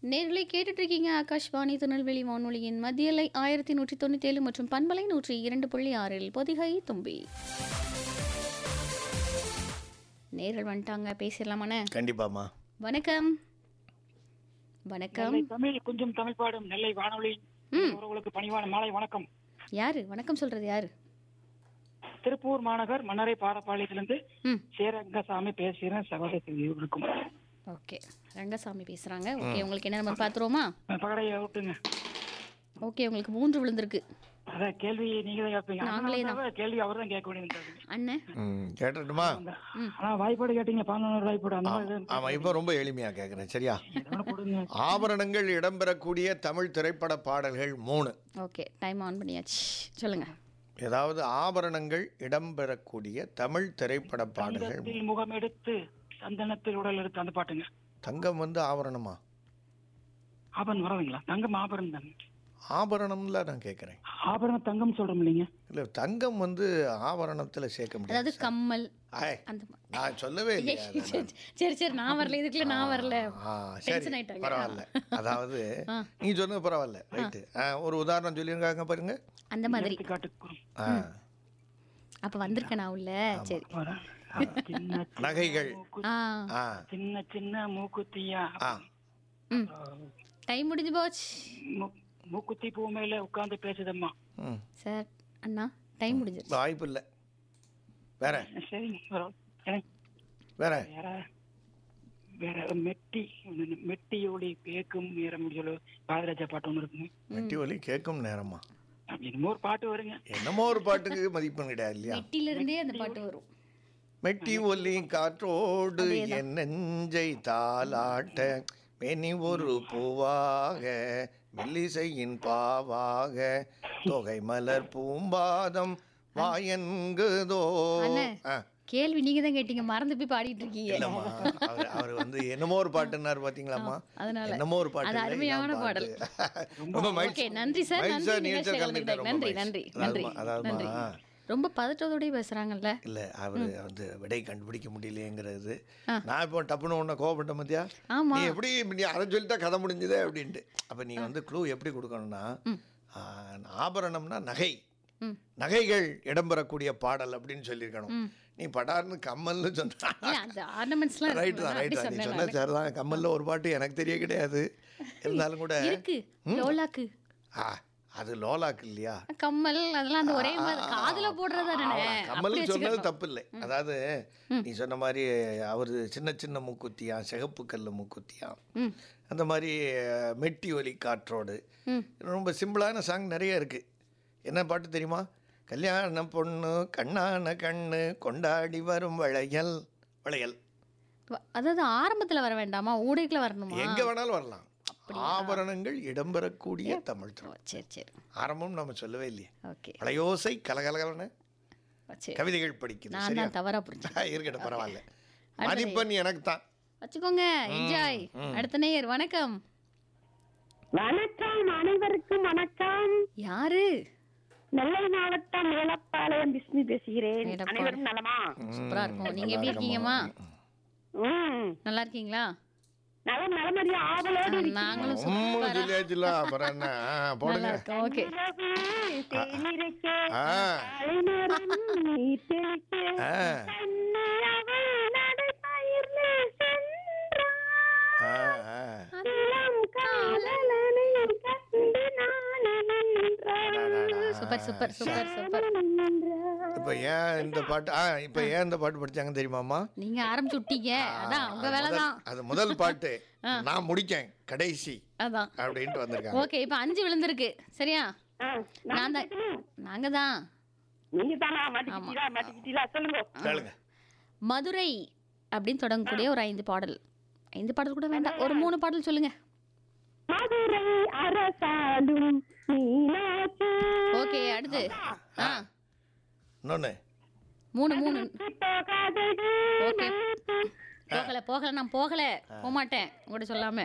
நேர்களை கேட்டுட்டு இருக்கீங்க ஆகாஷ்வாணி திருநெல்வேலி வானொலியின் மத்தியலை ஆயிரத்தி நூற்றி தொண்ணூற்றி ஏழு மற்றும் பண்பலை நூற்றி இரண்டு புள்ளி ஆறில் பொதிகை தும்பி நேர்கள் வந்துட்டாங்க பேசிடலாமாண்ணே கண்டிப்பாம்மா வணக்கம் வணக்கம் நெல்லை தமிழ் கொஞ்சம் தமிழ் பாடும் நெல்லை வானொலி உறவுகளுக்கு பணிவான மாலை வணக்கம் யாரு வணக்கம் சொல்றது யாரு திருப்பூர் மாநகர் மன்னரை பாரப்பாளையத்திலிருந்து ம் சேரங்கசாமி பேசுகிறேன் சகோதரர்களுக்கும் ஓகே ரங்கசாமி பேசுறாங்க ஓகே உங்களுக்கு என்ன நம்பர் பார்த்துருவோமா பகடையை விட்டுங்க ஓகே உங்களுக்கு மூன்று விழுந்திருக்கு அதான் கேள்வி நீங்க தான் கேட்பீங்க நாங்களே அதனால தான் கேள்வி அவர் தான் கேட்க வேண்டியது அண்ணன் ம் கேட்டுட்டுமா ஆனா வாய்ப்பாடு கேட்டீங்க பதினொன்று வாய்ப்பாடு அந்த மாதிரி எதுவும் ஆமாம் இப்போ ரொம்ப எளிமையாக கேட்குறேன் சரியா எதனா கொடுங்க ஆபரணங்கள் இடம்பெறக்கூடிய தமிழ் திரைப்பட பாடல்கள் மூணு ஓகே டைம் ஆன் பண்ணியாச்சு சொல்லுங்க ஏதாவது ஆபரணங்கள் இடம்பெறக்கூடிய தமிழ் திரைப்பட பாடல்கள் தங்கத்தில் முகம் எடுத்து சந்தனத்தில் உடல் எடுத்து அந்த பாட்டுங்க தங்கம் வந்து ஆபரணமா ஆபரணம் வராதுங்களா தங்கம் ஆபரணம் தானே ஆபரணம்ல நான் கேட்குறேன் ஆபரணம் தங்கம் சொல்றோம் இல்லைங்க இல்லை தங்கம் வந்து ஆபரணத்தில் சேர்க்க முடியாது அதாவது கம்மல் ஆய், அந்த மா- நான் சொல்லவே இல்லையா அதை நான். சரி சரி நான் வரல இதுக்குள்ள நான் வரல ஆ Tension சரி ஆயிட்டாங்க. பரவாயில்ல அதாவது நீங்க சொன்னது பரவாயில்ல ரைட்டு ஒரு உதாரணம் சொல்லியிருக்காங்க பாருங்க அந்த மாதிரி எடுத்துக்காட்டுக்கு ஆ அப்ப வந்திருக்க நான் உள்ள சரி வரேன். சின்ன நகைகள் ஆ ஆ சின்ன சின்ன மூக்குத்தியா ஆ ம் டைம் முடிஞ்சு போச்சு மூ- மூக்குத்தி பூ மேல உட்கார்ந்து பேசுதம்மா ம் சார் அண்ணா டைம் முடிஞ்சிருச்சு வாய்ப்பு இல்லை வேற சரிங்க பரவாயில்ல. எனக்கு வேற வேற வேற மெட்டி மெட்டி ஒளி கேக்கும் நேரம் சொல்லு பாதராஜா பாட்டு ஒன்று இருக்குங்க வெட்டி ஒலி கேட்கும் நேரமா அப்படி என்னமோ ஒரு பாட்டு வருங்க என்னமோ ஒரு பாட்டுக்கு மதிப்பு கிடையாது இல்லையா வெட்டில இருந்தே அந்த பாட்டு வரும் மெட்டி ஒலி காற்றோடு என் நெஞ்சை தாலாட்ட மெனி ஒரு பூவாக மெல்லிசையின் பாவாக தொகை மலர் பூம்பாதம் வாயன்குதோ அண்ணே. ஆ, கேள்வி நீங்க தான் கேட்டீங்க மறந்து போய் பாடிட்டு இருக்கீங்க இல்லம்மா அவர் அவர் வந்து என்னமோ ஒரு பாட்டுன்னாரு பாத்தீங்களாம்மா அதனால. என்னமோ ஒரு பாட்டு அது இல்லை, அருமையான இதான் பாடல். பாட்டு. ரொம்ப மகிழ்ச்சி ஓகே நன்றி சார் மகிழ்ச்சி நன்றி சார், நிகழ்ச்சியில் நிகழ்ச்சியில் கலந்துக்கிட்டது கலந்துக்கிட்டது. ரொம்ப நன்றி மகிழ்ச்சி. நன்றி நன்றி அதாவதுமா, நன்றி அதாவதுமா, ரொம்ப பதற்றத்தோடய பேசுறாங்கல்ல இல்ல அவரு வந்து விடை கண்டுபிடிக்க முடியலையேங்கிறது நான் இப்போ டப்புன்னு உன்னை கோவப்பட்ட மத்தியா ஆமா. நீ எப்படி நீ அதை சொல்லிட்டா கதை முடிஞ்சுதே அப்படின்ட்டு அப்ப நீ வந்து க்ளூ எப்படி கொடுக்கணும்னா ஆ, ஆபரணம்னா நகை ம். நகைகள் இடம்பெறக்கூடிய பாடல் அப்படின்னு சொல்லியிருக்கணும் நீ படார்னு கம்மல்னு சொன்னா இல்ல அந்த ஆர்னமெண்ட்ஸ்லாம் ரைட் தான் ரைட் தான் நீ சொன்ன சார் தான் கம்மல்ல ஒரு பாட்டு எனக்கு தெரிய கிடையாது இருந்தாலும் கூட இருக்கு லோலாக்கு ஆ அது லோலாக்கு இல்லையா கம்மல் அதெல்லாம் அந்த ஒரே மாதிரி காதுல போடுறது தானே கமல் சொன்னது தப்பு இல்லை அதாவது நீ சொன்ன மாதிரி அவர் சின்ன சின்ன மூக்குத்தியா சிகப்பு கல் மூக்குத்தியா ம். அந்த மாதிரி அஹ், மெட்டி ஒலி காற்றோடு ம். ரொம்ப சிம்பிளான சாங் நிறைய இருக்கு என்ன பாட்டு தெரியுமா கல்யாண பொண்ணு கண்ணான கண்ணு கொண்டாடி வரும் வளையல் வளையல் அதாவது ஆரம்பத்துல வர வேண்டாமா ஊடைக்குள்ள வரணுமா எங்க வேணாலும் வரலாம் ஆபரணங்கள் இடம்பெறக்கூடிய தமிழ் ஓ, திரை சரி சரி ஆரம்பம் நம்ம சொல்லவே இல்லையே ஓகே வளையோசை கலகலகலன்னு சரி கவிதைகள் படிக்குது நான் சரியா தான் தவறா புரிஞ்சேன் இருக்கட்டும் பரவாயில்ல மதிப்பெண் எனக்கு தான் வச்சுக்கோங்க என்ஜாய் அடுத்த நேயர் வணக்கம் வணக்கம் அனைவருக்கும் வணக்கம் யாரு நெல்லை மாவட்டம் மேலப்பாளையம் பிஸ்மி பேசுகிறேன் மேலப்பாளையம். அனைவரும் நலமா சூப்பரா இருக்கும் நீங்க எப்படி இருக்கீங்கம்மா ம் நல்லா இருக்கீங்களா நலம் நலமறிய ஆவலோடு நாங்களும் உம்முன்னு சூப்பரா சொல்லியாச்சுல அப்புறம் என்ன ஆ, நல்லா போடுங்க இருக்கோம் ஓகே இரவு தேனிரைக்க ஆ அலைநரம் நீர் தெளிக்க ஆ தன்னை அவள் நடைபயிர்ந்து சென்றாள். ஆ, ஆ. அன்னம் காதலனை கண்டு நாணி நின்றாள். சூப்பர் சூப்பர் சூப்பர் சூப்பர் நின்றாள். இப்ப ஏன் இந்த பாட்டு ஆ இப்ப ஏன் இந்த பாட்டு படிச்சாங்க தெரியுமாமா நீங்க ஆரம்பிச்சு விட்டீங்க அதான் உங்க அது வேலை முதல்- தான் அது முதல் பாட்டு நான் முடிக்கேன் கடைசி அதான் அப்படின்ட்டு வந்திருக்காங்க ஓகே இப்போ அஞ்சு விழுந்திருக்கு சரியா ஆ, நான் தான் நாங்க தான் நீங்க தானா மாட்டிக்கிட்டீங்களா மாட்டிக்கிட்டீங்களா சொல்லுங்க கேளுங்க மதுரை அப்படின்னு தொடங்கக்கூடிய ஒரு ஐந்து பாடல் ஐந்து பாடல் கூட வேண்டாம் ஒரு மூணு பாடல் சொல்லுங்க மதுரை அரசாடும் மீனாட்சி ஓகே அடுத்து ஆ இன்னொன்னு மூணு மூணு போகாதது ஓகே போகல போகல நான் போகல போக மாட்டேன் உங்கள்கிட்ட சொல்லாம